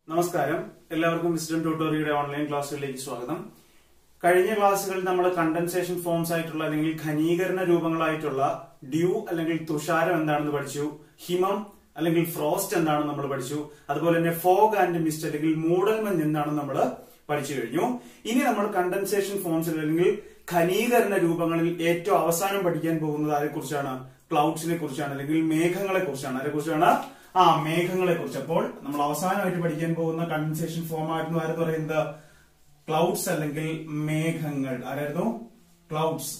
നമസ്കാരം എല്ലാവർക്കും wisdom ട്യൂട്ടോറിയുടെ online ക്ലാസ്സുകളിലേക്ക് സ്വാഗതം കഴിഞ്ഞ ക്ലാസ്സുകളിൽ നമ്മൾ കണ്ടൻസേഷൻ ഫോംസ് ആയിട്ടുള്ള അല്ലെങ്കിൽ ഘനീകരണ രൂപങ്ങളായിട്ടുള്ള ഡ്യൂ അല്ലെങ്കിൽ തുഷാരം എന്താണെന്ന് പഠിച്ചു ഹിമം അല്ലെങ്കിൽ ഫ്രോസ്റ്റ് എന്താണെന്ന് നമ്മൾ പഠിച്ചു അതുപോലെ തന്നെ ഫോഗ് ആൻഡ് മിസ്റ്റ് അല്ലെങ്കിൽ മൂടൽമഞ്ഞ് എന്താണെന്ന് നമ്മൾ പഠിച്ചു കഴിഞ്ഞു ഇനി നമ്മൾ കണ്ടൻസേഷൻ ഫോംസിൽ അല്ലെങ്കിൽ ഘനീകരണ രൂപങ്ങളിൽ ഏറ്റവും അവസാനം പഠിക്കാൻ പോകുന്നത് ആരെ കുറിച്ചാണ് ക്ലൗഡ്സിനെ കുറിച്ചാണ് അല്ലെങ്കിൽ മേഘങ്ങളെ കുറിച്ചാണ് ആരെ കുറിച്ചാണ് ആ മേഘങ്ങളെ കുറിച്ച് അപ്പോൾ നമ്മൾ അവസാനമായിട്ട് പഠിക്കാൻ പോകുന്ന കണ്ടൻസേഷൻ ഫോം ആയിരുന്നു ആര് പറയുന്നത് ക്ലൗഡ്സ് അല്ലെങ്കിൽ മേഘങ്ങൾ ആരായിരുന്നു ക്ലൗഡ്സ്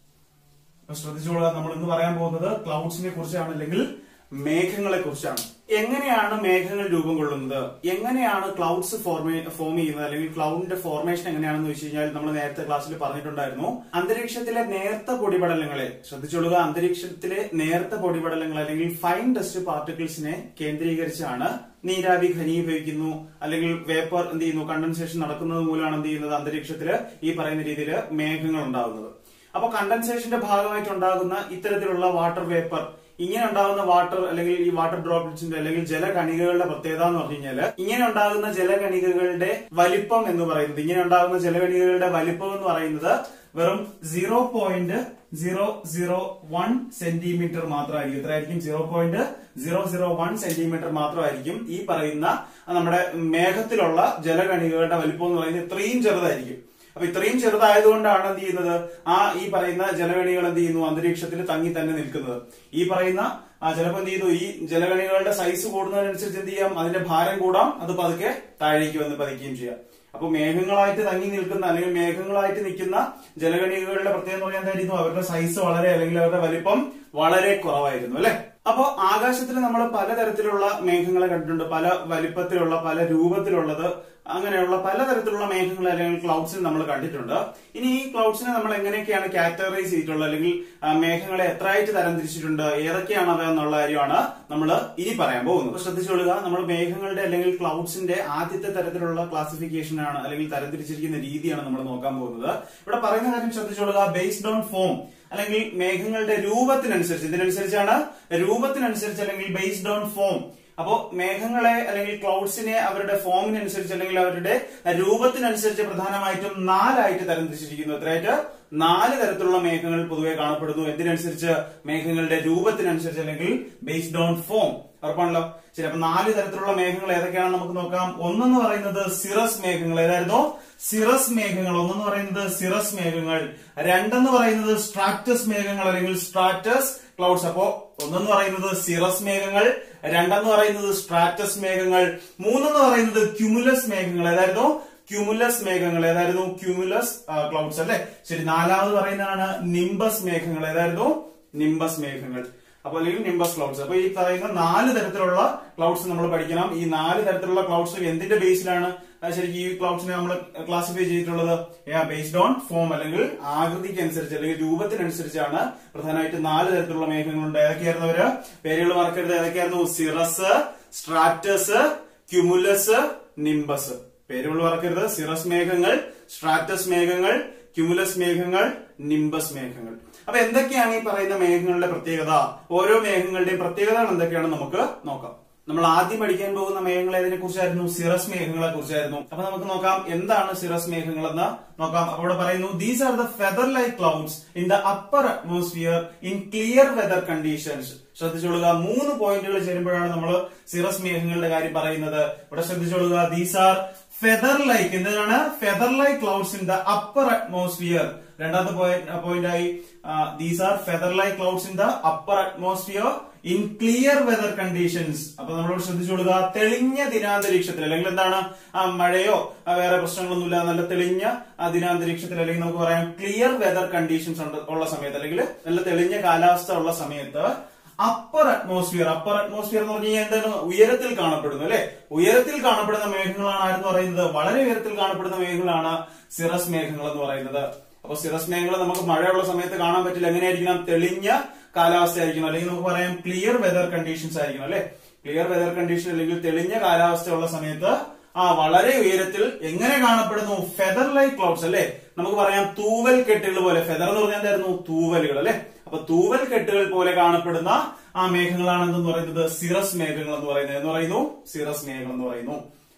അപ്പൊ ശ്രദ്ധിച്ചോളുക നമ്മൾ ഇന്ന് പറയാൻ പോകുന്നത് ക്ലൗഡ്സിനെ കുറിച്ചാണ് അല്ലെങ്കിൽ മേഘങ്ങളെ കുറിച്ചാണ് എങ്ങനെയാണ് മേഘങ്ങൾ രൂപം കൊള്ളുന്നത് എങ്ങനെയാണ് ക്ലൗഡ്സ് ഫോർമേ ഫോം ചെയ്യുന്നത് അല്ലെങ്കിൽ ക്ലൗഡിന്റെ ഫോർമേഷൻ എങ്ങനെയാണെന്ന് വെച്ച് കഴിഞ്ഞാൽ നമ്മൾ നേരത്തെ ക്ലാസ്സിൽ പറഞ്ഞിട്ടുണ്ടായിരുന്നു അന്തരീക്ഷത്തിലെ നേർത്ത പൊടിപടലങ്ങളെ ശ്രദ്ധിച്ചോളുക അന്തരീക്ഷത്തിലെ നേർത്ത പൊടിപടലങ്ങൾ അല്ലെങ്കിൽ ഫൈൻ ഡസ്റ്റ് പാർട്ടിക്കിൾസിനെ കേന്ദ്രീകരിച്ചാണ് നീരാവി ഘനീഭവിക്കുന്നു അല്ലെങ്കിൽ വേപ്പർ എന്ത് ചെയ്യുന്നു കണ്ടൻസേഷൻ നടക്കുന്നത് മൂലമാണ് എന്ത് ചെയ്യുന്നത് അന്തരീക്ഷത്തില് ഈ പറയുന്ന രീതിയിൽ മേഘങ്ങൾ ഉണ്ടാകുന്നത് അപ്പൊ കണ്ടൻസേഷന്റെ ഭാഗമായിട്ട് ഉണ്ടാകുന്ന ഇത്തരത്തിലുള്ള വാട്ടർ വേപ്പർ ഇങ്ങനെ ഉണ്ടാകുന്ന വാട്ടർ അല്ലെങ്കിൽ ഈ വാട്ടർ ഡ്രോപ്ലെറ്റ്സിന്റെ അല്ലെങ്കിൽ ജലകണികകളുടെ പ്രത്യേകത എന്ന് പറഞ്ഞു കഴിഞ്ഞാല് ഇങ്ങനെ ഉണ്ടാകുന്ന ജലകണികകളുടെ വലിപ്പം എന്ന് പറയുന്നത് ഇങ്ങനെ ഉണ്ടാകുന്ന ജലകണികകളുടെ വലിപ്പം എന്ന് പറയുന്നത് വെറും zero point zero zero one centimetre മാത്രമായിരിക്കും എത്രയായിരിക്കും zero point zero zero one centimetre മാത്രമായിരിക്കും ഈ പറയുന്ന നമ്മുടെ മേഘത്തിലുള്ള ജലകണികകളുടെ വലിപ്പം എന്ന് പറയുന്നത് ഇത്രയും ചെറുതായിരിക്കും അപ്പൊ ഇത്രയും ചെറുതായതുകൊണ്ടാണ് എന്ത് ചെയ്യുന്നത് ആ ഈ പറയുന്ന ജലഗണികൾ എന്ത് ചെയ്യുന്നു അന്തരീക്ഷത്തിൽ തങ്ങി തന്നെ നിൽക്കുന്നത് ഈ പറയുന്ന ആ ചിലപ്പോൾ എന്ത് ചെയ്യുന്നു ഈ ജലഗണികളുടെ സൈസ് കൂടുന്നതിനനുസരിച്ച് എന്ത് ചെയ്യാം അതിന്റെ ഭാരം കൂടാം അത് പതുക്കെ താഴേക്ക് വന്ന് പതിക്കുകയും ചെയ്യാം അപ്പൊ മേഘങ്ങളായിട്ട് തങ്ങി നിൽക്കുന്ന അല്ലെങ്കിൽ മേഘങ്ങളായിട്ട് നിൽക്കുന്ന ജലഗണികകളുടെ പ്രത്യേകത എന്ന് പറഞ്ഞാൽ എന്തായിരുന്നു അവരുടെ സൈസ് വളരെ അല്ലെങ്കിൽ അവരുടെ വലിപ്പം വളരെ കുറവായിരുന്നു അല്ലെ അപ്പോ ആകാശത്തിൽ നമ്മൾ പലതരത്തിലുള്ള മേഘങ്ങളെ കണ്ടിട്ടുണ്ട് പല വലിപ്പത്തിലുള്ള പല രൂപത്തിലുള്ളത് അങ്ങനെയുള്ള പലതരത്തിലുള്ള മേഘങ്ങൾ അല്ലെങ്കിൽ ക്ലൗഡ്സിൽ നമ്മൾ കണ്ടിട്ടുണ്ട് ഇനി ഈ ക്ലൗഡ്സിനെ നമ്മൾ എങ്ങനെയൊക്കെയാണ് കാറ്റഗറൈസ് ചെയ്തിട്ടുള്ളത് അല്ലെങ്കിൽ ആ, മേഘങ്ങളെ എത്രയായിട്ട് തരംതിരിച്ചിട്ടുണ്ട് ഏതൊക്കെയാണ് അവ എന്നുള്ള കാര്യമാണ് നമ്മൾ ഇനി പറയാൻ പോകുന്നത് ശ്രദ്ധിച്ചോളുക നമ്മൾ മേഘങ്ങളുടെ അല്ലെങ്കിൽ ക്ലൗഡ്സിന്റെ ആദ്യത്തെ തരത്തിലുള്ള ക്ലാസിഫിക്കേഷൻ ആണ് അല്ലെങ്കിൽ തരംതിരിച്ചിരിക്കുന്ന രീതിയാണ് നമ്മൾ നോക്കാൻ പോകുന്നത് ഇവിടെ പറയുന്ന കാര്യം ശ്രദ്ധിച്ചോളുക ബേസ്ഡ് ഓൺ ഫോം അല്ലെങ്കിൽ മേഘങ്ങളുടെ രൂപത്തിനനുസരിച്ച് ഇതിനനുസരിച്ചാണ് രൂപത്തിനനുസരിച്ച് അല്ലെങ്കിൽ ബേസ്ഡ് ഓൺ ഫോം അപ്പോ മേഘങ്ങളെ അല്ലെങ്കിൽ ക്ലൗഡ്സിനെ അവരുടെ ഫോമിനനുസരിച്ച് അല്ലെങ്കിൽ അവരുടെ രൂപത്തിനനുസരിച്ച് പ്രധാനമായിട്ടും നാലായിട്ട് തരംതിരിച്ചിരിക്കുന്നു എത്രയായിട്ട് നാല് തരത്തിലുള്ള മേഘങ്ങൾ പൊതുവെ കാണപ്പെടുന്നു എന്തിനനുസരിച്ച് മേഘങ്ങളുടെ രൂപത്തിനനുസരിച്ച് അല്ലെങ്കിൽ ബേസ്ഡ് ഓൺ ഫോം ഉറപ്പാണല്ലോ ശരി അപ്പൊ നാല് തരത്തിലുള്ള മേഘങ്ങൾ ഏതൊക്കെയാണെന്ന് നമുക്ക് നോക്കാം ഒന്നെന്ന് പറയുന്നത് സിറസ് മേഘങ്ങൾ ഏതായിരുന്നു സിറസ് മേഘങ്ങൾ ഒന്നെന്ന് പറയുന്നത് സിറസ് മേഘങ്ങൾ രണ്ടെന്ന് പറയുന്നത് സ്ട്രാറ്റസ് മേഘങ്ങൾ അല്ലെങ്കിൽ സ്ട്രാറ്റസ് ക്ലൗഡ്സ് അപ്പോ ഒന്നെന്ന് പറയുന്നത് സിറസ് മേഘങ്ങൾ രണ്ടെന്ന് പറയുന്നത് സ്ട്രാറ്റസ് മേഘങ്ങൾ മൂന്നെന്ന് പറയുന്നത് ക്യുമുലസ് മേഘങ്ങൾ ഏതായിരുന്നു ക്യുമുലസ് മേഘങ്ങൾ ഏതായിരുന്നു ക്യുമുലസ് ക്ലൗഡ്സ് അല്ലെ ശരി നാലാമത് പറയുന്നതാണ് നിംബസ് മേഘങ്ങൾ ഏതായിരുന്നു നിംബസ് മേഘങ്ങൾ അപ്പൊ അല്ലെങ്കിൽ നിംബസ് ക്ലൗഡ്സ് അപ്പൊ ഈ പറയുന്ന നാല് തരത്തിലുള്ള ക്ലൗഡ്സ് നമ്മൾ പഠിക്കണം ഈ നാല് തരത്തിലുള്ള ക്ലൗഡ്സ് എന്തിന്റെ ബേസിലാണ് ആ, ശരിക്കും ഈ ക്ലൗഡ്സിനെ നമ്മൾ ക്ലാസിഫൈ ചെയ്തിട്ടുള്ളത് ബേസ്ഡ് ഓൺ ഫോം അല്ലെങ്കിൽ ആകൃതിക്ക് അനുസരിച്ച് അല്ലെങ്കിൽ രൂപത്തിനനുസരിച്ചാണ് പ്രധാനമായിട്ട് നാല് തരത്തിലുള്ള മേഘങ്ങളുണ്ട് ഏതൊക്കെയായിരുന്നു അവര് പേരുകൾ മറക്കരുത് ഏതൊക്കെയായിരുന്നു സിറസ് സ്ട്രാറ്റസ് ക്യുമുലസ് നിംബസ് പേരുകൾ മറക്കരുത് സിറസ് മേഘങ്ങൾ സ്ട്രാറ്റസ് മേഘങ്ങൾ ക്യുമുലസ് മേഘങ്ങൾ നിംബസ് മേഘങ്ങൾ അപ്പൊ എന്തൊക്കെയാണ് ഈ പറയുന്ന മേഘങ്ങളുടെ പ്രത്യേകത ഓരോ മേഘങ്ങളുടെയും പ്രത്യേകതകൾ എന്തൊക്കെയാണെന്ന് നമുക്ക് നോക്കാം നമ്മൾ ആദ്യം പഠിക്കാൻ പോകുന്ന മേഘങ്ങൾ ഏതിനെ കുറിച്ചായിരുന്നു സിറസ് മേഘങ്ങളെ കുറിച്ചായിരുന്നു അപ്പൊ നമുക്ക് നോക്കാം എന്താണ് സിറസ് മേഘങ്ങൾ എന്ന് നോക്കാം അപ്പൊ ഇവിടെ പറയുന്നു these are the feather like clouds in the upper atmosphere in clear weather conditions ശ്രദ്ധിച്ചോളുക മൂന്ന് പോയിന്റുകൾ ചേരുമ്പോഴാണ് നമ്മൾ സിറസ് മേഘങ്ങളുടെ കാര്യം പറയുന്നത് ഇവിടെ ശ്രദ്ധിച്ചോളുക ദീസ് ആർ ഫെദർ ലൈക്ക് എന്താണ് feather like clouds in the upper atmosphere രണ്ടാമത്തെ പോയിന്റ് ആയി these are feather like clouds in the upper atmosphere in clear weather conditions അപ്പൊ നമ്മളോട് ശ്രദ്ധിച്ചുകൊടുക്കുക തെളിഞ്ഞ ദിനാന്തരീക്ഷത്തിൽ അല്ലെങ്കിൽ എന്താണ് ആ മഴയോ ആ, വേറെ പ്രശ്നങ്ങളൊന്നുമില്ല നല്ല തെളിഞ്ഞ ആ, ദിനാന്തരീക്ഷത്തിൽ അല്ലെങ്കിൽ നമുക്ക് പറയാം ക്ലിയർ വെതർ കണ്ടീഷൻസ് ഉള്ള സമയത്ത് അല്ലെങ്കിൽ നല്ല തെളിഞ്ഞ കാലാവസ്ഥ ഉള്ള സമയത്ത് അപ്പർ അറ്റ്മോസ്ഫിയർ അപ്പർ അറ്റ്മോസ്ഫിയർ എന്ന് പറഞ്ഞു കഴിഞ്ഞാൽ എന്താണ് ഉയരത്തിൽ കാണപ്പെടുന്നു അല്ലെ ഉയരത്തിൽ കാണപ്പെടുന്ന മേഘങ്ങളാണ് ആരെന്ന് പറയുന്നത് വളരെ ഉയരത്തിൽ കാണപ്പെടുന്ന മേഘങ്ങളാണ് സിറസ് മേഘങ്ങൾ എന്ന് പറയുന്നത് അപ്പൊ സിറസ് മേഘങ്ങൾ നമുക്ക് മഴയുള്ള സമയത്ത് കാണാൻ പറ്റില്ല എങ്ങനെയായിരിക്കണം തെളിഞ്ഞ കാലാവസ്ഥ ആയിരിക്കണം അല്ലെങ്കിൽ നമുക്ക് പറയാം ക്ലിയർ വെതർ കണ്ടീഷൻസ് ആയിരിക്കണം അല്ലെ ക്ലിയർ വെതർ കണ്ടീഷൻ അല്ലെങ്കിൽ തെളിഞ്ഞ കാലാവസ്ഥയുള്ള സമയത്ത് ആ വളരെ ഉയരത്തിൽ എങ്ങനെ കാണപ്പെടുന്നു ഫെദർ ലൈക്ക് ക്ലൗഡ്സ് അല്ലെ നമുക്ക് പറയാം തൂവൽ കെട്ടുകൾ പോലെ ഫെദർ എന്ന് പറഞ്ഞാൽ എന്തായിരുന്നു തൂവലുകൾ അല്ലെ അപ്പൊ തൂവൽ കെട്ടുകൾ പോലെ കാണപ്പെടുന്ന ആ മേഘങ്ങളാണ് എന്തെന്ന് പറയുന്നത് സിറസ് മേഘങ്ങൾ എന്ന് പറയുന്നത് എന്ന് പറയുന്നു സിറസ് മേഘങ്ങൾ എന്ന് പറയുന്നു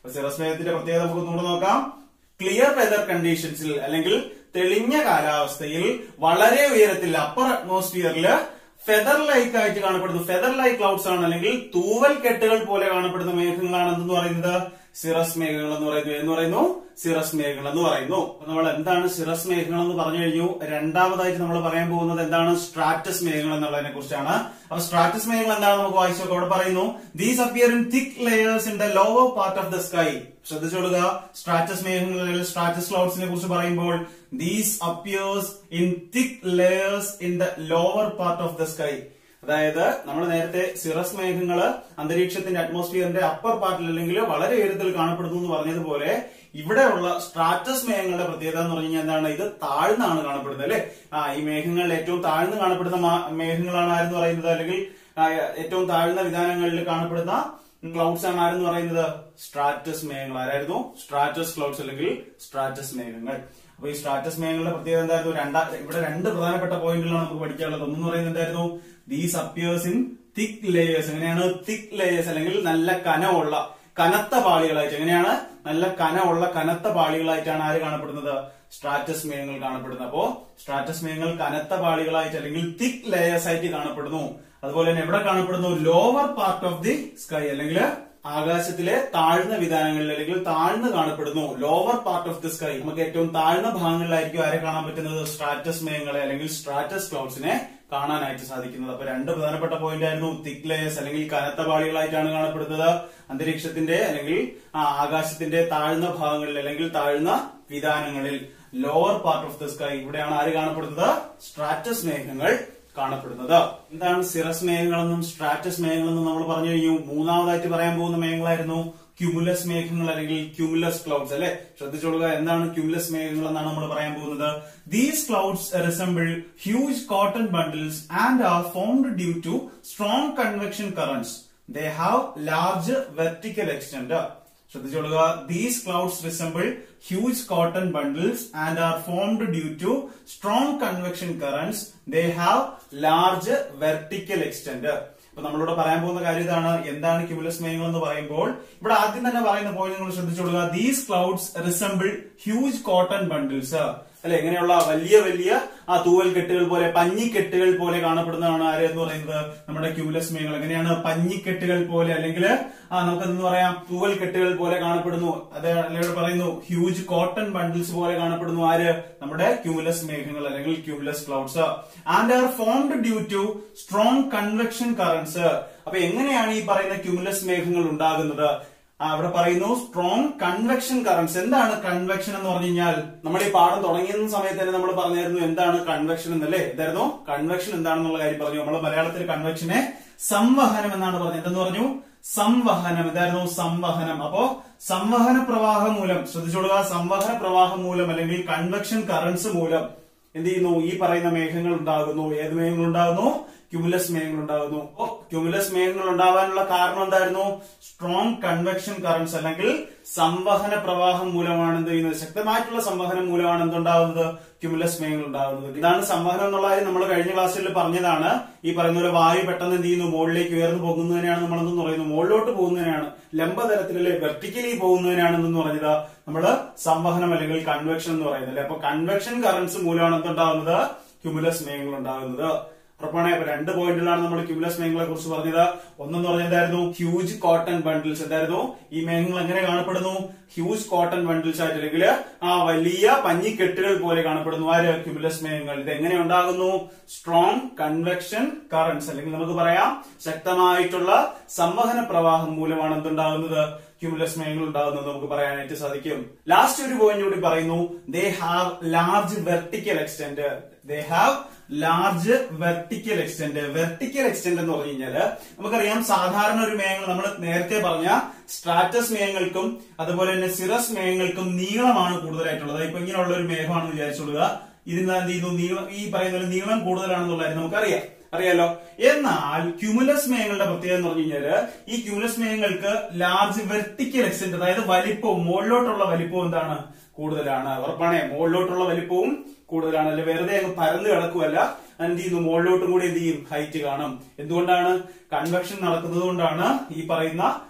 സിറസ് മേഘത്തിന്റെ പ്രത്യേകത നമുക്ക് ഒന്നുകൂടെ നോക്കാം ക്ലിയർ വെതർ കണ്ടീഷൻസിൽ അല്ലെങ്കിൽ തെളിഞ്ഞ കാലാവസ്ഥയിൽ വളരെ ഉയരത്തിൽ അപ്പർ അറ്റ്മോസ്ഫിയറിൽ ഫെദർ ലൈക്ക് ആയിട്ട് കാണപ്പെടുന്നു ഫെദർ ലൈക്ക് ക്ലൗഡ്സ് ആണ് അല്ലെങ്കിൽ തൂവൽ കെട്ടുകൾ പോലെ കാണപ്പെടുന്ന മേഘങ്ങളാണ് എന്തെന്ന് പറയുന്നത് സിറസ് മേഘങ്ങൾ എന്ന് പറയുന്നു എന്ന് പറയുന്നു സിറസ് മേഘങ്ങൾ എന്ന് പറയുന്നു അപ്പൊ നമ്മൾ എന്താണ് സിറസ് മേഘങ്ങൾ എന്ന് പറഞ്ഞു കഴിഞ്ഞു രണ്ടാമതായിട്ട് നമ്മൾ പറയാൻ പോകുന്നത് എന്താണ് സ്ട്രാറ്റസ് മേഘങ്ങൾ എന്നുള്ളതിനെ കുറിച്ചാണ് അപ്പൊ സ്ട്രാറ്റസ് മേഘങ്ങൾ എന്താണ് നമുക്ക് വായിച്ചു നോക്കാം അവിടെ പറയുന്നു these appear in thick layers in the lower part of the sky ശ്രദ്ധിച്ചോളുക സ്ട്രാറ്റസ് മേഘങ്ങൾ അല്ലെങ്കിൽ സ്ട്രാറ്റസ് ക്ലൗഡ്സിനെ കുറിച്ച് പറയുമ്പോൾ these appears in thick layers in the lower part of the sky അതായത് നമ്മൾ നേരത്തെ സിറസ് മേഘങ്ങള് അന്തരീക്ഷത്തിന്റെ അറ്റ്മോസ്ഫിയറിന്റെ അപ്പർ പാർട്ടിൽ അല്ലെങ്കിൽ വളരെ ഉയരത്തിൽ കാണപ്പെടുന്നു എന്ന് പറഞ്ഞതുപോലെ ഇവിടെയുള്ള സ്ട്രാറ്റസ് മേഘങ്ങളുടെ പ്രത്യേകത എന്ന് പറഞ്ഞു കഴിഞ്ഞാൽ എന്താണ് ഇത് താഴ്ന്നാണ് കാണപ്പെടുന്നത് അല്ലെ ആ ഈ മേഘങ്ങളിൽ ഏറ്റവും താഴ്ന്ന് കാണപ്പെടുന്ന മാ- മേഘങ്ങളാണ് ആരെന്ന് പറയുന്നത് അല്ലെങ്കിൽ ആ, ഏറ്റവും താഴ്ന്ന വിധാനങ്ങളിൽ കാണപ്പെടുന്ന ക്ലൗഡ്സ് ആണ് ആരെന്ന് പറയുന്നത് സ്ട്രാറ്റസ് മേഘങ്ങൾ ആരായിരുന്നു സ്ട്രാറ്റസ് ക്ലൗഡ്സ് അല്ലെങ്കിൽ സ്ട്രാറ്റസ് മേഘങ്ങൾ അപ്പൊ ഈ സ്ട്രാറ്റസ് മേഘങ്ങളുടെ പ്രത്യേകത എന്തായിരുന്നു രണ്ടാ ഇവിടെ രണ്ട് പ്രധാനപ്പെട്ട പോയിന്റുകളാണ് നമുക്ക് പഠിക്കാനുള്ളത് ഒന്നെന്ന് പറയുന്നത് എന്തായിരുന്നു these appears in thick layers എങ്ങനെയാണ് തിക് ലേയേഴ്സ് അല്ലെങ്കിൽ നല്ല കനമുള്ള കനത്ത പാളികളായിട്ട് എങ്ങനെയാണ് നല്ല കനമുള്ള കനത്ത പാളികളായിട്ടാണ് ആര് കാണപ്പെടുന്നത് സ്ട്രാറ്റസ് മേഘങ്ങൾ കാണപ്പെടുന്നത് അപ്പോ സ്ട്രാറ്റസ് മേഘങ്ങൾ കനത്ത പാളികളായിട്ട് അല്ലെങ്കിൽ തിക് ലേയേഴ്സ് ആയിട്ട് കാണപ്പെടുന്നു അതുപോലെ തന്നെ എവിടെ കാണപ്പെടുന്നു lower part of the sky അല്ലെങ്കിൽ ആകാശത്തിലെ താഴ്ന്ന വിധാനങ്ങളിൽ അല്ലെങ്കിൽ താഴ്ന്ന് കാണപ്പെടുന്നു lower part of the sky നമുക്ക് ഏറ്റവും താഴ്ന്ന ഭാഗങ്ങളിലായിരിക്കും ആരെ കാണാൻ പറ്റുന്നത് സ്ട്രാറ്റസ് മേഘങ്ങളെ അല്ലെങ്കിൽ സ്ട്രാറ്റസ് ക്ലൗഡ്സിനെ കാണാനായിട്ട് സാധിക്കുന്നത് അപ്പൊ രണ്ട് പ്രധാനപ്പെട്ട പോയിന്റ് ആയിരുന്നു തിക് ലേയേഴ്സ് അല്ലെങ്കിൽ കനത്ത പാളികളായിട്ടാണ് കാണപ്പെടുന്നത് അന്തരീക്ഷത്തിന്റെ അല്ലെങ്കിൽ ആ ആകാശത്തിന്റെ താഴ്ന്ന ഭാഗങ്ങളിൽ അല്ലെങ്കിൽ താഴ്ന്ന വിധാനങ്ങളിൽ lower part of the sky ഇവിടെയാണ് ആര് കാണപ്പെടുന്നത് സ്ട്രാറ്റസ് മേഘങ്ങൾ കാണപ്പെടുന്നത് എന്താണ് സിറസ് മേഘങ്ങളെന്നും സ്ട്രാറ്റസ് മേഘങ്ങളെന്നും നമ്മൾ പറഞ്ഞു കഴിഞ്ഞു മൂന്നാമതായിട്ട് പറയാൻ പോകുന്ന മേഘങ്ങളായിരുന്നു ക്യുമുലസ് മേഘങ്ങൾ അല്ലെങ്കിൽ ക്യുമുലസ് ക്ലൗഡ്സ് അല്ലെ ശ്രദ്ധിച്ചോളുക എന്താണ് ക്യുമുലസ് മേഘങ്ങൾ എന്നാണ് നമ്മൾ പറയാൻ പോകുന്നത് these clouds resemble huge cotton bundles and are formed due to strong convection currents they have large vertical extent ശ്രദ്ധിച്ചോളുക these clouds resemble huge cotton bundles and are formed due to strong convection currents they have large vertical extent അപ്പൊ നമ്മളിവിടെ പറയാൻ പോകുന്ന കാര്യം ഇതാണ് എന്താണ് cumulus മേഘങ്ങൾ എന്ന് പറയുമ്പോൾ ഇവിടെ ആദ്യം തന്നെ പറയുന്ന പോയിന്റ് നിങ്ങൾ ശ്രദ്ധിച്ചോളുക these clouds resemble huge cotton bundles അല്ലെ എങ്ങനെയുള്ള വലിയ വലിയ ആ തൂവൽ കെട്ടുകൾ പോലെ പഞ്ഞിക്കെട്ടുകൾ പോലെ കാണപ്പെടുന്നതാണ് ആര് എന്ന് പറയുന്നത് നമ്മുടെ ക്യൂമുലസ് മേഘങ്ങൾ എങ്ങനെയാണ് പഞ്ഞിക്കെട്ടുകൾ പോലെ അല്ലെങ്കിൽ ആ നമുക്ക് എന്ന് പറയാം തൂവൽ കെട്ടുകൾ പോലെ കാണപ്പെടുന്നു അത് അല്ലെങ്കിൽ പറയുന്നു ഹ്യൂജ് കോട്ടൺ ബണ്ടിൽസ് പോലെ കാണപ്പെടുന്നു ആര് നമ്മുടെ ക്യൂമുലസ് മേഘങ്ങൾ അല്ലെങ്കിൽ cumulus clouds and are formed due to strong convection currents അപ്പൊ എങ്ങനെയാണ് ഈ പറയുന്ന ക്യൂമുലസ് മേഘങ്ങൾ ഉണ്ടാകുന്നത് ആ, അവിടെ പറയുന്നു സ്ട്രോങ് കൺവെക്ഷൻ കറൻസ് എന്താണ് കൺവെക്ഷൻ എന്ന് പറഞ്ഞു കഴിഞ്ഞാൽ നമ്മൾ ഈ പാഠം തുടങ്ങിയ സമയത്ത് തന്നെ നമ്മൾ പറഞ്ഞായിരുന്നു എന്താണ് കൺവെക്ഷൻ എന്നല്ലേ എന്തായിരുന്നു കൺവെക്ഷൻ എന്താണെന്നുള്ള കാര്യം പറഞ്ഞു നമ്മൾ മലയാളത്തിൽ കൺവെക്ഷനെ സംവഹനം എന്നാണ് പറഞ്ഞത് എന്തെന്ന് പറഞ്ഞു സംവഹനം എന്തായിരുന്നു സംവഹനം അപ്പോ സംവഹന പ്രവാഹം മൂലം ശ്രദ്ധിച്ചോളുക സംവഹന പ്രവാഹം മൂലം അല്ലെങ്കിൽ കൺവെക്ഷൻ കറൻസ് മൂലം എന്ത് ചെയ്യുന്നു ഈ പറയുന്ന മേഘങ്ങൾ ഉണ്ടാകുന്നു ഏത് മേഘങ്ങൾ ഉണ്ടാകുന്നു ക്യുമുലസ് മേഘങ്ങൾ ഉണ്ടാകുന്നു ഓ ക്യുമുലസ് മേഘങ്ങൾ ഉണ്ടാവാനുള്ള കാരണം എന്തായിരുന്നു സ്ട്രോങ് കൺവെക്ഷൻ കറൻസ് അല്ലെങ്കിൽ സംവഹന പ്രവാഹം മൂലമാണ് എന്ത് ചെയ്യുന്നത് ശക്തമായിട്ടുള്ള സംവഹനം മൂലമാണ് എന്തുണ്ടാകുന്നത് ക്യുമുലസ് മേഘങ്ങൾ ഉണ്ടാകുന്നത് ഇതാണ് സംവഹനം എന്നുള്ള കാര്യം നമ്മൾ കഴിഞ്ഞ ക്ലാസ്സിൽ പറഞ്ഞതാണ് ഈ പറയുന്ന പോലെ വായു പെട്ടെന്ന് എന്ത് ചെയ്യുന്നു മുകളിലേക്ക് ഉയർന്നു പോകുന്നതിനാണ് നമ്മൾ എന്തെന്ന് പറയുന്നത് മുകളിലോട്ട് പോകുന്നതിനാണ് ലംബതലത്തിൽ അല്ലെ വെർട്ടിക്കലി പോകുന്നതിനാണ് എന്തെന്ന് പറഞ്ഞത് നമ്മള് സംവഹനം അല്ലെങ്കിൽ കൺവെക്ഷൻ എന്ന് പറയുന്നത് അല്ലെ അപ്പൊ കൺവെക്ഷൻ കറൻസ് മൂലമാണ് എന്തുണ്ടാകുന്നത് ക്യുമുലസ് മേഘങ്ങൾ ഉണ്ടാകുന്നത് ഉറപ്പാണ് അപ്പൊ രണ്ട് പോയിന്റുകളാണ് നമ്മൾ ക്യൂമുലസ് മേഘങ്ങളെ കുറിച്ച് പറഞ്ഞത് ഒന്നെന്ന് പറഞ്ഞാൽ എന്തായിരുന്നു ഹ്യൂജ് കോട്ടൺ ബണ്ടിൽസ് എന്തായിരുന്നു ഈ മേഘങ്ങൾ എങ്ങനെ കാണപ്പെടുന്നു ഹ്യൂജ് കോട്ടൺ ബണ്ടിൽസ് ആയിട്ട് അല്ലെങ്കിൽ ആ വലിയ പഞ്ഞിക്കെട്ടുകൾ പോലെ കാണപ്പെടുന്നു ആര് ക്യൂമുലസ് മേഘങ്ങൾ ഇത് എങ്ങനെ ഉണ്ടാകുന്നു സ്ട്രോങ് കൺവെക്ഷൻ കറൻസ് അല്ലെങ്കിൽ നമുക്ക് പറയാം ശക്തമായിട്ടുള്ള സംവഹന പ്രവാഹം മൂലമാണ് എന്തുണ്ടാകുന്നത് ക്യൂമുലസ് മേഘങ്ങൾ ഉണ്ടാകുന്നത് നമുക്ക് പറയാനായിട്ട് സാധിക്കും ലാസ്റ്റ് ഒരു പോയിന്റ് കൂടി പറയുന്നു they have large vertical extent they have large vertical extent vertical extent എന്ന് പറഞ്ഞു കഴിഞ്ഞാല് നമുക്കറിയാം സാധാരണ ഒരു മേഘങ്ങൾ നമ്മൾ നേരത്തെ പറഞ്ഞ സ്ട്രാറ്റസ് മേഘങ്ങൾക്കും അതുപോലെ തന്നെ സിറസ് മേഘങ്ങൾക്കും നീളമാണ് കൂടുതലായിട്ടുള്ളത് ഇപ്പൊ ഇങ്ങനെയുള്ള ഒരു മേഘമാണെന്ന് വിചാരിച്ചോളുക ഇതിന് എന്ത് ചെയ്യുന്നു നീളം ഈ പറയുന്ന പോലെ നീളം കൂടുതലാണെന്നുള്ള കാര്യം നമുക്കറിയാം അറിയാലോ എന്നാൽ ക്യൂമുലസ് മേഘങ്ങളുടെ പ്രത്യേകത എന്ന് പറഞ്ഞു കഴിഞ്ഞാല് ഈ ക്യൂമുലസ് മേഘങ്ങൾക്ക് ലാർജ് വെർട്ടിക്കൽ എക്സ്റ്റെന്റ് അതായത് വലിപ്പവും മുകളിലോട്ടുള്ള വലിപ്പവും എന്താണ് കൂടുതലാണ് ഉറപ്പാണേ മുകളിലോട്ടുള്ള വലിപ്പവും കൂടുതലാണ് അല്ലെ വെറുതെ അങ്ങ് പരന്ന് കിടക്കുമല്ല എന്ത് ചെയ്യുന്നു മുകളിലോട്ടും കൂടി എന്ത് ചെയ്യും ഹൈറ്റ് കാണും എന്തുകൊണ്ടാണ് കൺവെക്ഷൻ നടക്കുന്നത് കൊണ്ടാണ് ഈ പറയുന്ന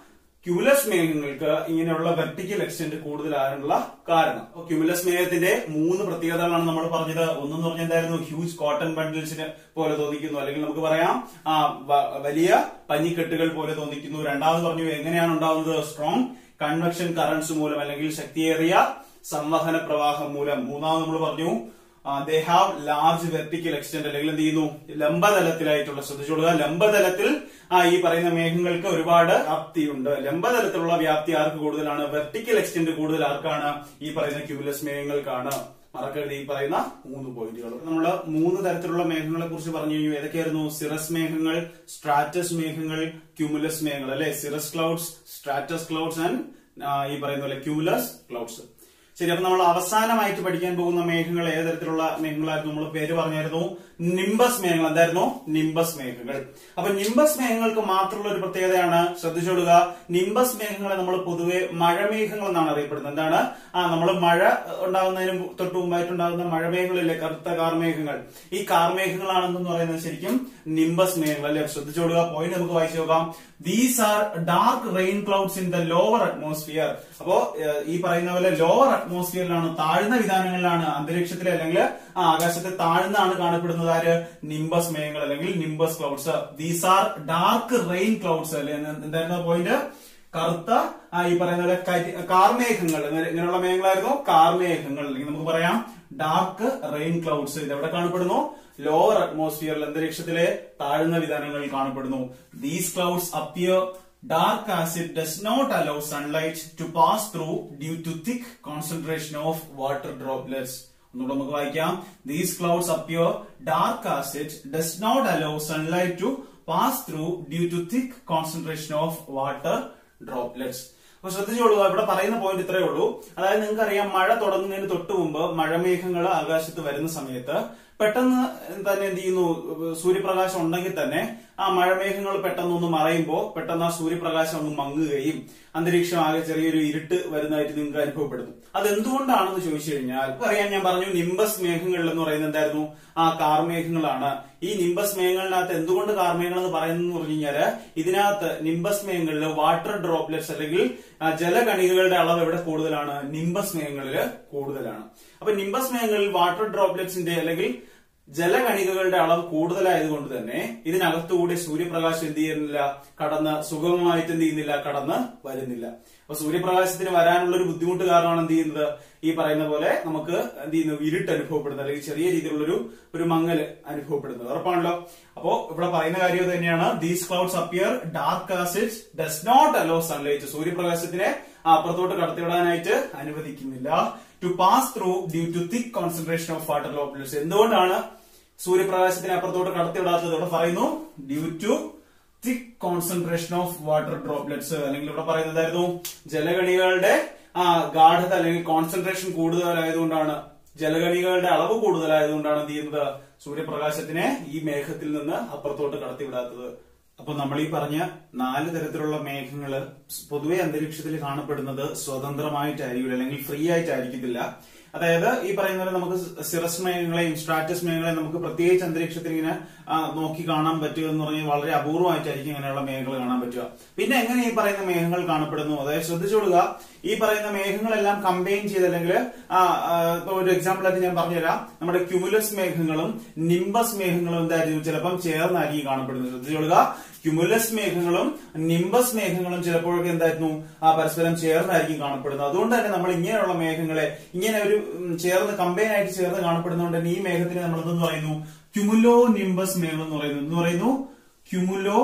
ക്യുമുലസ് മേഘങ്ങൾക്ക് ഇങ്ങനെയുള്ള വെർട്ടിക്കൽ എക്സ്റ്റെന്റ് കൂടുതലാകാനുള്ള കാരണം അപ്പൊ ക്യുമുലസ് മേഘത്തിന്റെ മൂന്ന് പ്രത്യേകതകളാണ് നമ്മൾ പറഞ്ഞത് ഒന്നെന്ന് പറഞ്ഞാൽ എന്തായിരുന്നു ഹ്യൂജ് കോട്ടൺ ബണ്ടിൽസിന് പോലെ തോന്നിക്കുന്നു അല്ലെങ്കിൽ നമുക്ക് പറയാം ആ വ- വലിയ പനിക്കെട്ടുകൾ പോലെ തോന്നിക്കുന്നു രണ്ടാമത് പറഞ്ഞു എങ്ങനെയാണ് ഉണ്ടാവുന്നത് സ്ട്രോങ് കൺവെക്ഷൻ കറൻസ് മൂലം അല്ലെങ്കിൽ ശക്തിയേറിയ സംവഹന പ്രവാഹം മൂലം മൂന്നാമത് നമ്മൾ പറഞ്ഞു they have large vertical extent അല്ലെങ്കിൽ എന്ത് ചെയ്യുന്നു ലംബതലത്തിലായിട്ടുള്ള ശ്രദ്ധിച്ചോളുക ലംബതലത്തിൽ ആ ഈ പറയുന്ന മേഘങ്ങൾക്ക് ഒരുപാട് വ്യാപ്തിയുണ്ട് ലംബതലത്തിലുള്ള വ്യാപ്തി ആർക്ക് കൂടുതലാണ് വെർട്ടിക്കൽ എക്സ്റ്റെന്റ് കൂടുതൽ ആർക്കാണ് ഈ പറയുന്ന ക്യൂമുലസ് മേഘങ്ങൾക്കാണ് മറക്കരുത് ഈ പറയുന്ന മൂന്ന് പോയിന്റുകൾ നമ്മൾ മൂന്ന് തരത്തിലുള്ള മേഘങ്ങളെ കുറിച്ച് പറഞ്ഞു കഴിഞ്ഞു ഏതൊക്കെയായിരുന്നു സിറസ് മേഘങ്ങൾ സ്ട്രാറ്റസ് മേഘങ്ങൾ ക്യൂമുലസ് മേഘങ്ങൾ അല്ലെ cirrus clouds stratus clouds and ഈ പറയുന്ന പോലെ ക്യൂമുലസ് ക്ലൗഡ്സ് ശരി അപ്പൊ നമ്മൾ അവസാനമായിട്ട് പഠിക്കാൻ പോകുന്ന മേഘങ്ങൾ ഏത് തരത്തിലുള്ള മേഘങ്ങളായിരുന്നു നമ്മൾ പേര് പറഞ്ഞായിരുന്നു നിംബസ് മേഘങ്ങൾ എന്തായിരുന്നു നിംബസ് മേഘങ്ങൾ അപ്പൊ നിംബസ് മേഘങ്ങൾക്ക് മാത്രമുള്ള ഒരു പ്രത്യേകതയാണ് ശ്രദ്ധിച്ചോടുക നിംബസ് മേഘങ്ങളെ നമ്മൾ പൊതുവെ മഴമേഘങ്ങൾ എന്നാണ് അറിയപ്പെടുന്നത് എന്താണ് ആ നമ്മൾ മഴ ഉണ്ടാകുന്നതിന് തൊട്ട് മുമ്പായിട്ടുണ്ടാകുന്ന മഴമേഘങ്ങളില്ലേ കറുത്ത കാർമേഘങ്ങൾ ഈ കാർമേഘങ്ങളാണെന്ന് പറയുന്നത് ശരിക്കും നിംബസ് മേഘങ്ങൾ അല്ലെ ശ്രദ്ധിച്ചോടുക പോയിന്റ് നമുക്ക് വായിച്ചു നോക്കാം these are dark rain clouds in the lower atmosphere അപ്പോ ഏഹ്, ഈ പറയുന്ന പോലെ ലോവർ അറ്റ്മോസ്ഫിയറിലാണ് താഴ്ന്ന വിധാനങ്ങളിലാണ് അന്തരീക്ഷത്തിലെ അല്ലെങ്കിൽ ആ ആകാശത്തെ താഴ്ന്നാണ് കാണപ്പെടുന്നത് ആര് നിംബസ് മേഘങ്ങൾ അല്ലെങ്കിൽ nimbus clouds these are dark rain clouds അല്ലെ എന്ന് എന്തായിരുന്നു പോയിന്റ് കറുത്ത ആ, ഈ പറയുന്ന പോലെ കരി- കാർമേഘങ്ങൾ ഇങ്ങനെ- ഇങ്ങനെയുള്ള മേഘങ്ങളായിരുന്നു കാർമേഘങ്ങൾ അല്ലെങ്കിൽ നമുക്ക് പറയാം ഡാർക്ക് റെയിൻ ക്ലൗഡ്സ് ഇത് എവിടെ കാണപ്പെടുന്നു ലോവർ അറ്റ്മോസ്ഫിയറിൽ അന്തരീക്ഷത്തിലെ താഴ്ന്ന വിധാനങ്ങളിൽ കാണപ്പെടുന്നു these clouds appear dark as it does not allow sunlight to pass through due to thick concentration of water droplets ഒന്നുകൂടെ നമുക്ക് വായിക്കാം these clouds appear dark as it does not allow sunlight to pass through due to thick concentration of water droplets അപ്പൊ ശ്രദ്ധിച്ചോളൂ ഇവിടെ പറയുന്ന point ഇത്രയേ ഉള്ളൂ അതായത് നിങ്ങൾക്ക് അറിയാം മഴ തുടങ്ങുന്നതിന് തൊട്ട് മുമ്പ് മഴമേഘങ്ങൾ ആകാശത്ത് വരുന്ന സമയത്ത് പെട്ടെന്ന് തന്നെ എന്ത് ചെയ്യുന്നു സൂര്യപ്രകാശം ഉണ്ടെങ്കിൽ തന്നെ ആ മഴമേഘങ്ങൾ പെട്ടെന്ന് ഒന്ന് മറയുമ്പോൾ പെട്ടെന്ന് ആ സൂര്യപ്രകാശം ഒന്ന് മങ്ങുകയും അന്തരീക്ഷം ആകെ ചെറിയൊരു ഇരുട്ട് വരുന്നതായിട്ട് നിങ്ങൾക്ക് അനുഭവപ്പെടുന്നു അതെന്തുകൊണ്ടാണെന്ന് ചോദിച്ചു കഴിഞ്ഞാൽ അറിയാൻ ഞാൻ പറഞ്ഞു നിംബസ് മേഘങ്ങൾ എന്ന് പറയുന്നത് എന്തായിരുന്നു ആ കാർമേഘങ്ങളാണ് ഈ നിംബസ് മേഘങ്ങളിനകത്ത് എന്തുകൊണ്ട് കാർമേഘങ്ങൾ എന്ന് പറയുന്നത് പറഞ്ഞു കഴിഞ്ഞാല് ഇതിനകത്ത് നിംബസ് മേഘങ്ങളിൽ വാട്ടർ ഡ്രോപ്ലെറ്റ്സ് അല്ലെങ്കിൽ ആ, ജലകണികകളുടെ അളവ് എവിടെ കൂടുതലാണ് നിംബസ് മേഘങ്ങളിൽ കൂടുതലാണ് അപ്പൊ നിംബസ് മേഘങ്ങളിൽ വാട്ടർ ഡ്രോപ്ലെറ്റ്സിന്റെ അല്ലെങ്കിൽ ജലകണികകളുടെ അളവ് കൂടുതലായതുകൊണ്ട് തന്നെ ഇതിനകത്തുകൂടി സൂര്യപ്രകാശം എന്ത് ചെയ്യുന്നില്ല കടന്ന് സുഗമമായിട്ട് എന്ത് ചെയ്യുന്നില്ല കടന്ന് വരുന്നില്ല അപ്പൊ സൂര്യപ്രകാശത്തിന് വരാനുള്ള ഒരു ബുദ്ധിമുട്ട് കാരണമാണ് എന്ത് ചെയ്യുന്നത് ഈ പറയുന്ന പോലെ നമുക്ക് എന്ത് ചെയ്യുന്നു ഇരുട്ട് അനുഭവപ്പെടുന്നത് അല്ലെങ്കിൽ ചെറിയ രീതിയിലുള്ളൊരു ഒരു മങ്ങൽ അനുഭവപ്പെടുന്നത് ഉറപ്പാണല്ലോ അപ്പോ ഇവിടെ പറയുന്ന കാര്യം ഇത് തന്നെയാണ് these clouds appear dark as it does not allow sunlight സൂര്യപ്രകാശത്തിനെ അപ്പുറത്തോട്ട് കടത്തിവിടാനായിട്ട് അനുവദിക്കുന്നില്ല to pass through due to thick concentration of water droplets എന്തുകൊണ്ടാണ് സൂര്യപ്രകാശത്തിനെ അപ്പുറത്തോട്ട് കടത്തിവിടാത്തത് ഇവിടെ പറയുന്നു due to thick concentration of water droplets അല്ലെങ്കിൽ ഇവിടെ പറയുന്നതായിരുന്നു ജലഗണികളുടെ ആ ഗാഠത അല്ലെങ്കിൽ കോൺസെൻട്രേഷൻ കൂടുതലായതുകൊണ്ടാണ് ജലഗണികളുടെ അളവ് കൂടുതലായതുകൊണ്ടാണ് എന്ത് ചെയ്യുന്നത് സൂര്യപ്രകാശത്തിനെ ഈ മേഘത്തിൽ നിന്ന് അപ്പുറത്തോട്ട് കടത്തിവിടാത്തത് അപ്പൊ നമ്മൾ ഈ പറഞ്ഞ നാല് തരത്തിലുള്ള മേഘങ്ങള് പൊതുവെ അന്തരീക്ഷത്തിൽ കാണപ്പെടുന്നത് സ്വതന്ത്രമായിട്ടായിരിക്കില്ല അല്ലെങ്കിൽ ഫ്രീ ആയിട്ടായിരിക്കത്തില്ല അതായത് ഈ പറയുന്ന പോലെ നമുക്ക് സിറസ് മേഘങ്ങളെയും സ്ട്രാറ്റസ് മേഘങ്ങളെയും നമുക്ക് പ്രത്യേകിച്ച് അന്തരീക്ഷത്തിൽ ഇങ്ങനെ ആ, നോക്കി കാണാൻ പറ്റുക എന്ന് പറഞ്ഞാൽ വളരെ അപൂർവമായിട്ടായിരിക്കും ഇങ്ങനെയുള്ള മേഘങ്ങൾ കാണാൻ പറ്റുക പിന്നെ എങ്ങനെ ഈ പറയുന്ന മേഘങ്ങൾ കാണപ്പെടുന്നു അതായത് ശ്രദ്ധിച്ചോളുക ഈ പറയുന്ന മേഘങ്ങളെല്ലാം കമ്പൈൻ ചെയ്ത് അല്ലെങ്കിൽ ആ, ആ, ഇപ്പൊ ഒരു എക്സാമ്പിൾ ആയിട്ട് ഞാൻ പറഞ്ഞുതരാം നമ്മുടെ ക്യുമുലസ് മേഘങ്ങളും നിംബസ് മേഘങ്ങളും എന്തായിരിക്കും ചിലപ്പം ചേർന്നായിരിക്കും കാണപ്പെടുന്നത് ശ്രദ്ധിച്ചോളുക ക്യുമുലസ് മേഘങ്ങളും നിംബസ് മേഘങ്ങളും ചിലപ്പോഴൊക്കെ എന്തായിരുന്നു ആ പരസ്പരം ചേർന്നായിരിക്കും കാണപ്പെടുന്നത് അതുകൊണ്ട് തന്നെ നമ്മൾ ഇങ്ങനെയുള്ള മേഘങ്ങളെ ഇങ്ങനെ ഒരു ഉം, ചേർന്ന് കമ്പൈൻ ആയിട്ട് ചേർന്ന് കാണപ്പെടുന്നതുകൊണ്ട് തന്നെ ഈ മേഘത്തിന് നമ്മൾ എന്തെന്ന് പറയുന്നു ക്യുമുലോ നിംബസ് മേഘം എന്ന് പറയുന്നു എന്ന് പറയുന്നു 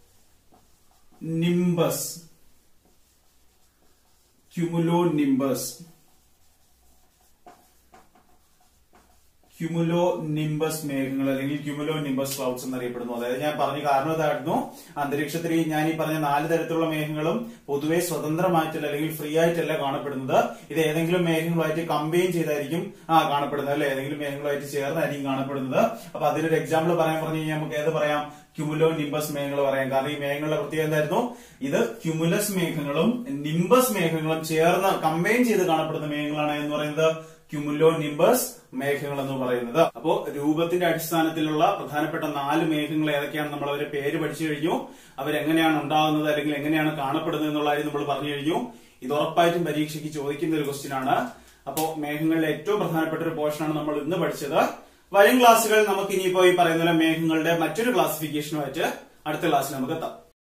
cumulonimbus cumulonimbus cumulonimbus മേഘങ്ങൾ അല്ലെങ്കിൽ ക്യുമുലോ നിംബസ് ക്ലൗഡ്സ് എന്നറിയപ്പെടുന്നു അതായത് ഞാൻ പറഞ്ഞ കാരണം ഇതായിരുന്നു അന്തരീക്ഷത്തിൽ ഈ ഞാൻ ഈ പറഞ്ഞ നാല് തരത്തിലുള്ള മേഘങ്ങളും പൊതുവെ സ്വതന്ത്രമായിട്ടല്ല അല്ലെങ്കിൽ ഫ്രീ ആയിട്ടല്ല കാണപ്പെടുന്നത് ഇത് ഏതെങ്കിലും മേഘങ്ങളുമായിട്ട് കമ്പൈൻ ചെയ്തായിരിക്കും ആ കാണപ്പെടുന്നത് അല്ലെ ഏതെങ്കിലും മേഘങ്ങളുമായിട്ട് ചേർന്നായിരിക്കും കാണപ്പെടുന്നത് അപ്പൊ അതിനൊരു എക്സാമ്പിൾ പറയാൻ പറഞ്ഞു കഴിഞ്ഞാൽ നമുക്ക് ഏത് പറയാം ക്യുമുലോ നിംബസ് മേഘങ്ങൾ പറയാം കാരണം ഈ മേഘങ്ങളുടെ പ്രത്യേകത എന്തായിരുന്നു ഇത് ക്യുമുലസ് മേഘങ്ങളും നിംബസ് മേഘങ്ങളും ചേർന്ന് കമ്പൈൻ ചെയ്ത് കാണപ്പെടുന്ന മേഘങ്ങളാണ് എന്ന് പറയുന്നത് ക്യുമുലോ നിംബസ് മേഘങ്ങൾ എന്ന് പറയുന്നത് അപ്പോ രൂപത്തിന്റെ അടിസ്ഥാനത്തിലുള്ള പ്രധാനപ്പെട്ട നാല് മേഘങ്ങൾ ഏതൊക്കെയാണ് നമ്മൾ അവരെ പേര് പഠിച്ചു കഴിഞ്ഞു അവരെങ്ങനെയാണ് ഉണ്ടാകുന്നത് അല്ലെങ്കിൽ എങ്ങനെയാണ് കാണപ്പെടുന്നത് എന്നുള്ള കാര്യം നമ്മൾ പറഞ്ഞു കഴിഞ്ഞു ഇത് ഉറപ്പായിട്ടും പരീക്ഷയ്ക്ക് ചോദിക്കുന്ന ഒരു ക്വസ്റ്റ്യൻ ആണ് അപ്പോ മേഘങ്ങളിലെ ഏറ്റവും പ്രധാനപ്പെട്ട ഒരു പോർഷനാണ് നമ്മൾ ഇന്ന് പഠിച്ചത് വരും ക്ലാസ്സുകൾ നമുക്ക് ഇനിയിപ്പോ ഈ പറയുന്ന പോലെ മേഘങ്ങളുടെ മറ്റൊരു ക്ലാസിഫിക്കേഷനുമായിട്ട് അടുത്ത ക്ലാസ്സിൽ നമുക്ക് എത്താം